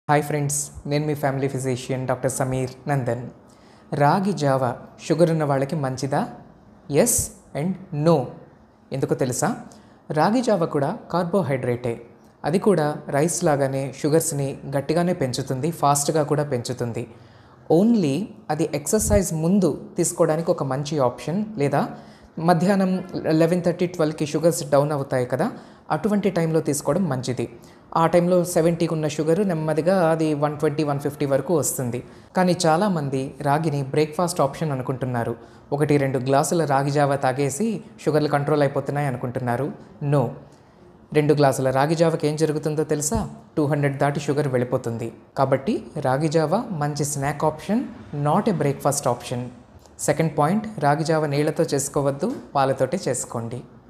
hi friends నేను మీ family physician doctor Sameer Nandan ragi java sugar ఉన్న వాళ్ళకి మంచిదా ఎస్ అండ్ నో ఎందుకో తెలుసా రాగి జావా కూడా కార్బోహైడ్రేటే అది కూడా రైస్ లాగానే షుగర్స్ని గట్టిగానే పెంచుతుంది ఫాస్ట్గా కూడా పెంచుతుంది ఓన్లీ అది ఎక్సర్సైజ్ ముందు తీసుకోవడానికి ఒక మంచి ఆప్షన్ లేదా మధ్యాహ్నం లెవెన్ థర్టీ ట్వెల్వ్కి షుగర్స్ డౌన్ అవుతాయి కదా అటువంటి టైంలో తీసుకోవడం మంచిది ఆ టైంలో సెవెంటీకి ఉన్న షుగర్ నెమ్మదిగా అది వన్ ట్వంటీ వన్ ఫిఫ్టీ వరకు వస్తుంది కానీ చాలామంది రాగిని బ్రేక్ఫాస్ట్ ఆప్షన్ అనుకుంటున్నారు ఒకటి రెండు గ్లాసుల రాగి జావ తాగేసి షుగర్లు కంట్రోల్ అయిపోతున్నాయి అనుకుంటున్నారు నో రెండు గ్లాసుల రాగి జావకి ఏం జరుగుతుందో తెలుసా టూ హండ్రెడ్ దాటి షుగర్ వెళ్ళిపోతుంది కాబట్టి రాగి జావ మంచి snack option not a breakfast option second point ragi java నీళ్లతో చేసుకోవద్దు పాలతోటే చేసుకోండి